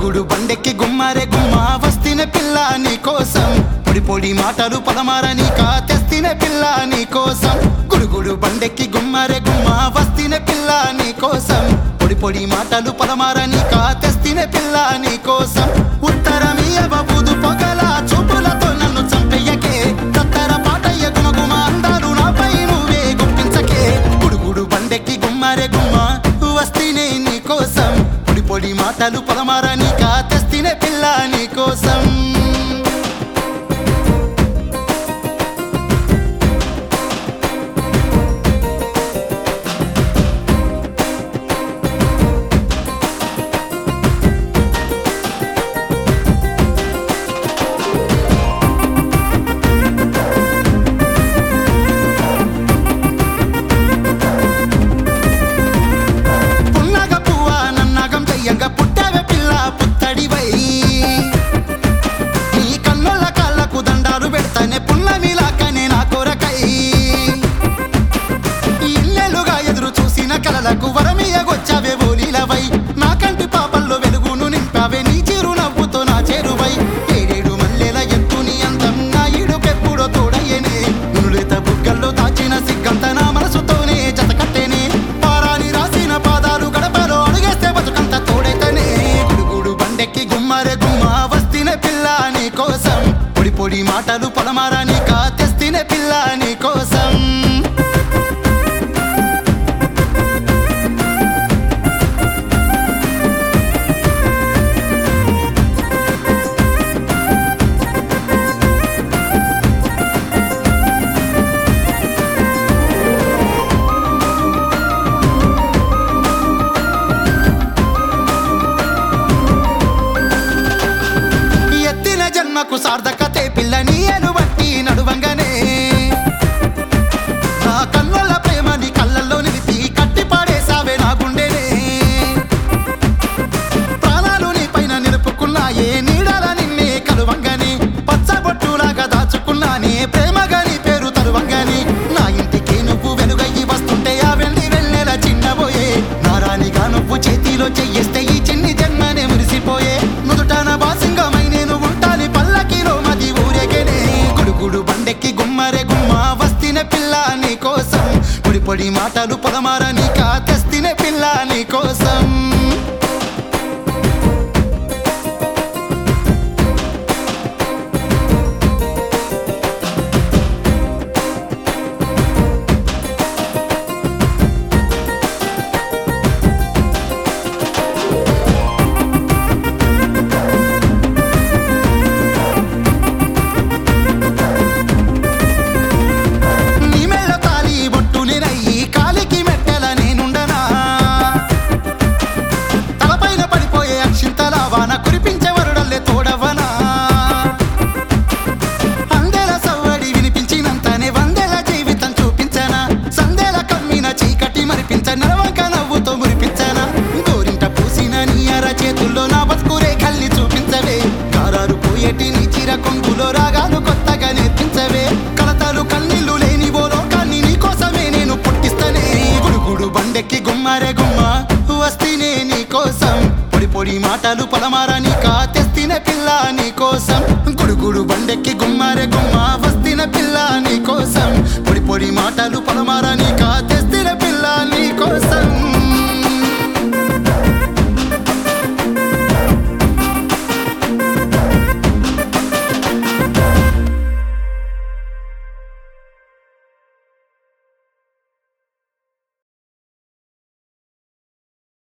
గుడుగుడు బండెక్కి గుమ్మారే గుమ్మ వస్తిన పిల్ల నీ కోసం పొడి పొడి మాటలు పలమారని కా తెస్తిన పిల్ల నీ కోసం గుడుగుడు బండెక్కి గుమ్మారే గుమ్మ వస్తిన పిల్ల నీ కోసం పొడి పొడి మాటలు పలమారని కా తెస్తిన పిల్ల నీ కోసం ఉత్తరమీయవ బుదు పొగల చూపులతో నన్ను చంపెయ్యకే తత్తర పాటయ్య గుమగుమ అందాలు నాపై నువ్వే గుప్పించకే గుడుగుడు బండెక్కి గుమ్మారే గుమ్మ వస్తీనే నీ కోసం పొడి పొడి మాటలు పలమారని కా తెస్తినే పిల్ల నీ కోసం పున్నగ పువ్వ నన్నగం చెయ్యంగ పుట్టవే పిల్ల పుత్తడివై నీ కన్నుల కాళ్ళకు దండాలు పెడతానే పున్నమిలాకనే నా కొరకై ఇల్లెలుగా ఎదురు చూసిన కలలకు వరమియగొచ్చావే ఓలీలవై నా కంటి పాపల్లో వెలుగును నింపావే నీ చిరునవ్వుతో నా చేరువై ఏడేడు మల్లెల ఎత్తు నీ అందం నా ఇడుకెప్పుడో తోడయ్యనే నులుత బుగ్గల్లో దాచిన సిగ్గంత నా మనసుతోనే జతకట్టేనే పారాని రాసిన పాదాలు గడపలో అడుగేస్తే బతుకంత తోడైతేనే గుడుగుడు బండెక్కి గుమ్మారే గుమ్మ వస్తిన పిల్ల నీ కోసం పొడి పొడి మాటలు పొలమారాని కా తెస్తిన పిల్ల నీ కోసం ఎత్తిన జన్మకు సార్థకతే పిల్ల నీయను బట్టి నడువంగనే నా కన్నుల ప్రేమ నీ కళ్ళల్లో నిలిపి కట్టి పాడేసావే నా గుండెనే ప్రాణాలు నీ పైన నిలుపుకున్నాయే నీడల నిన్నే కలువంగని పచ్చబొట్టులాగా దాచుకున్నానే ప్రేమగా నీ పేరు తరువంగని నా ఇంటికి నువ్వు వెలుగయ్యి వస్తుంటే ఆ వెళ్ళి వెళ్ళేలా చిన్నబోయే నారానిగా నువ్వు చేతిలో చెయ్యిస్తే ఈ చిన్ని జన్మనే మురిసిపోయే నుదుటాన బాసింగమై నేను ఉంటాని పల్లకిలో మది ఊరేగనే గుడుగుడు బండెక్కి గుమ్మరే గుమ్మ వస్తిన పిల్ల నీ కోసం పొడి పొడి మాటలు పొలమారని కా తెస్తిన పిల్ల నీ కోసం నీ మెళ్ళ తాలి బొట్టు నేనయ్యి కాలికి మెట్టెల నేనుండనా తలపైన పడిపోయే అక్షింతల వాన కురిపించే వరుడల్లే తోడవనా అందెల సవ్వడి వినిపించినంతనే వందెల జీవితం చూపించనా సందేల కమ్మిన చీకటి మరిపించ నరవంక నవ్వుతో మురిపించనా గోరింట పూసిన నీ అర చేతుల్లో నా బతుకురే కల్లి చూపించవే కారారు పోయేటి నీ చీర కొంగులో రాగాలు కొత్తగా నేర్పించవే కలతలు కన్నీళ్లు లేని ఓ లోకాన్ని నీ కోసమే నేను పుట్టిస్తనే గుడుగుడు బండెక్కి గుమ్మారే గుమ్మ వస్తీనే నీ కోసం పొడి పొడి మాటలు పలమారని కా తెస్తిన పిల్ల నీ కోసం గుడుగుడు బండెక్కి గుమ్మారే గుమ్మ వస్తిన పిల్ల నీ కోసం పొడి పొడి మాటలు పలమారని